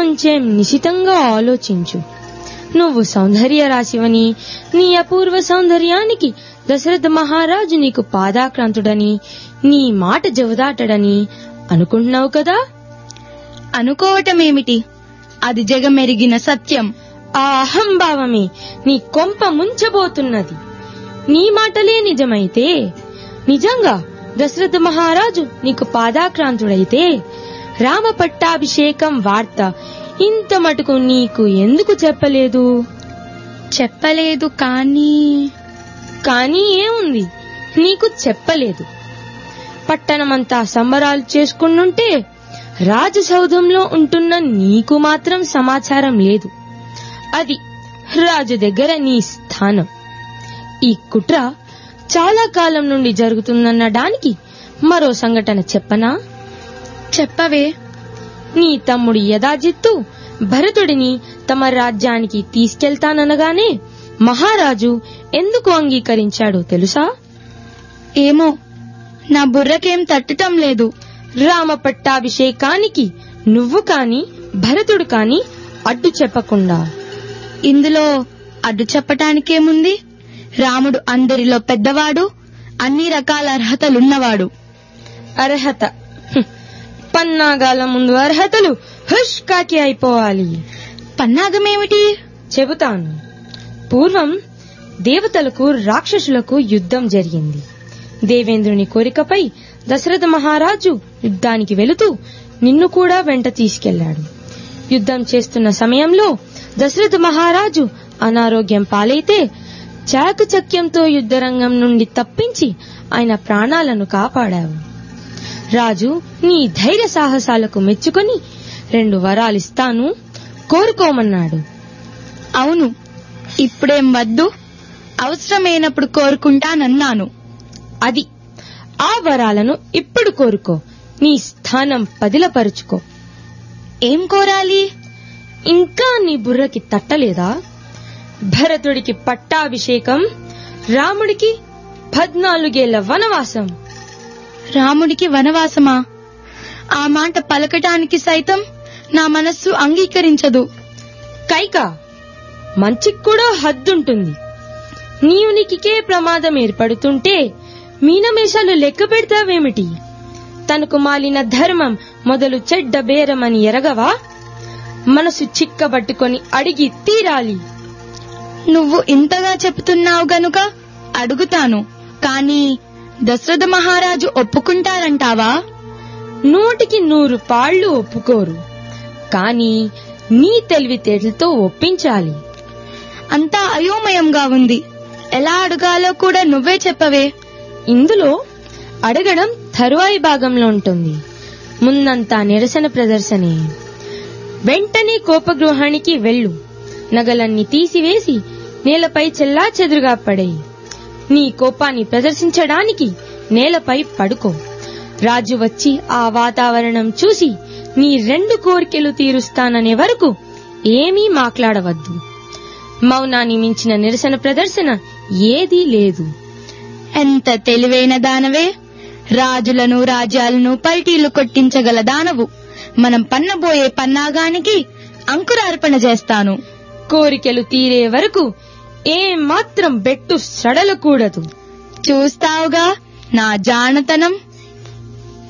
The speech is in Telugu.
ఇంకొంచెం నిశితంగా ఆలోచించు నువ్వు సౌందర్య రాశివని నీ అపూర్వ సౌందర్యానికి దశరథ మహారాజు నీకు పాదాక్రాంతుడని నీ మాట జవదాటడని అనుకుంటున్నావు కదా అనుకోవటమేమిటి అది జగమెరిగిన సత్యం ఆ అహంభావమే నీ కొంప ముంచబోతున్నది నీ మాటలే నిజమైతే నిజంగా దశరథ మహారాజు నీకు పాదాక్రాంతుడైతే రామ పట్టాభిషేకం వార్త ఇంత మటుకు నీకు ఎందుకు చెప్పలేదు చెప్పలేదు కానీ కానీ ఏముంది నీకు చెప్పలేదు పట్టణమంతా సంబరాలు చేసుకుంటుంటే రాజసౌధంలో ఉంటున్న నీకు మాత్రం సమాచారం లేదు అది రాజు దగ్గర నీ స్థానం ఈ కుట్ర చాలా కాలం నుండి జరుగుతుందనడానికి మరో సంఘటన చెప్పనా చెప్పవే నీ తమ్ముడు యదాజిత్తు భరతుడిని తమ రాజ్యానికి తీసుకెళ్తాననగానే మహారాజు ఎందుకు అంగీకరించాడో తెలుసా ఏమో నా బుర్రకేం తట్టటం లేదు రామ పట్టాభిషేకానికి నువ్వు కాని భరతుడు కాని అడ్డు చెప్పకుండా ఇందులో అడ్డు చెప్పటానికేముంది రాముడు అందరిలో పెద్దవాడు అన్ని రకాల అర్హతలున్నవాడు అర్హత హ్మ్. పన్నాగాల ముందు అర్హతలు హుష్ కాకి అయిపోవాలి పన్నాగమేమిటి చెబుతాను పూర్వం దేవతలకు రాక్షసులకు యుద్ధం జరిగింది దేవేంద్రుని కోరికపై దశరథ మహారాజు యుద్ధానికి వెళుతూ నిన్ను కూడా వెంట తీసుకెళ్లాడు యుద్ధం చేస్తున్న సమయంలో దశరథ మహారాజు అనారోగ్యం పాలైతే చాకచక్యంతో యుద్ధరంగం నుండి తప్పించి ఆయన ప్రాణాలను కాపాడావు రాజు నీ ధైర్య సాహసాలకు మెచ్చుకొని రెండు వరాలిస్తాను కోరుకోమన్నాడు అవును ఇప్పుడేం వద్దు అవసరమైనప్పుడు కోరుకుంటానన్నాను అది ఆ వరాలను ఇప్పుడు కోరుకో నీ స్థానం పదిలపరుచుకో ఏం కోరాలి ఇంకా నీ బుర్రకి తట్టలేదా భరతుడికి పట్టాభిషేకం రాముడికి పద్నాలుగేళ్ల వనవాసం రాముడికి వనవాసమా ఆ మాట పలకటానికి సైతం నా మనస్సు అంగీకరించదు కైక మంచికి కూడా హద్దుంటుంది నీ ఉనికికే ప్రమాదం ఏర్పడుతుంటే మీనమేషాలు లెక్క పెడతావేమిటి తనకు మాలిన ధర్మం మొదలు చెడ్డ బేరమని ఎరగవా మనసు చిక్కబట్టుకొని అడిగి తీరాలి నువ్వు ఇంతగా చెప్తున్నావు గనుక అడుగుతాను కాని దశరథ మహారాజు ఒప్పుకుంటారంటావా నూటికి నూరు పాళ్లు ఒప్పుకోరు కాని నీ తెలివితేటలతో ఒప్పించాలి అంతా అయోమయంగా ఉంది ఎలా అడగాలో కూడా నువ్వే చెప్పవే ఇందులో అడగడం తరువాయి భాగంలో ఉంటుంది ముందంతా నిరసన ప్రదర్శనే వెంటనే కోపగృహానికి వెళ్ళు నగలన్నీ తీసివేసి నేలపై చెల్లా చెదురుగా పడేయి నీ కోపాన్ని ప్రదర్శించడానికి నేలపై పడుకో రాజు వచ్చి ఆ వాతావరణం చూసి నీ రెండు కోరికలు తీరుస్తాననే వరకు ఏమీ మాట్లాడవద్దు మౌనాన్ని మించిన నిరసన ప్రదర్శన ఏదీ లేదు ఎంత తెలివైన దానవే రాజులను రాజ్యాలను పల్టీలు కొట్టించగల దానవు మనం పన్నబోయే పన్నాగానికి అంకురార్పణ చేస్తాను కోరికలు తీరే వరకు ఏ మాత్రం బెట్టు సడలకూడదు చూస్తావుగా నా జానతనం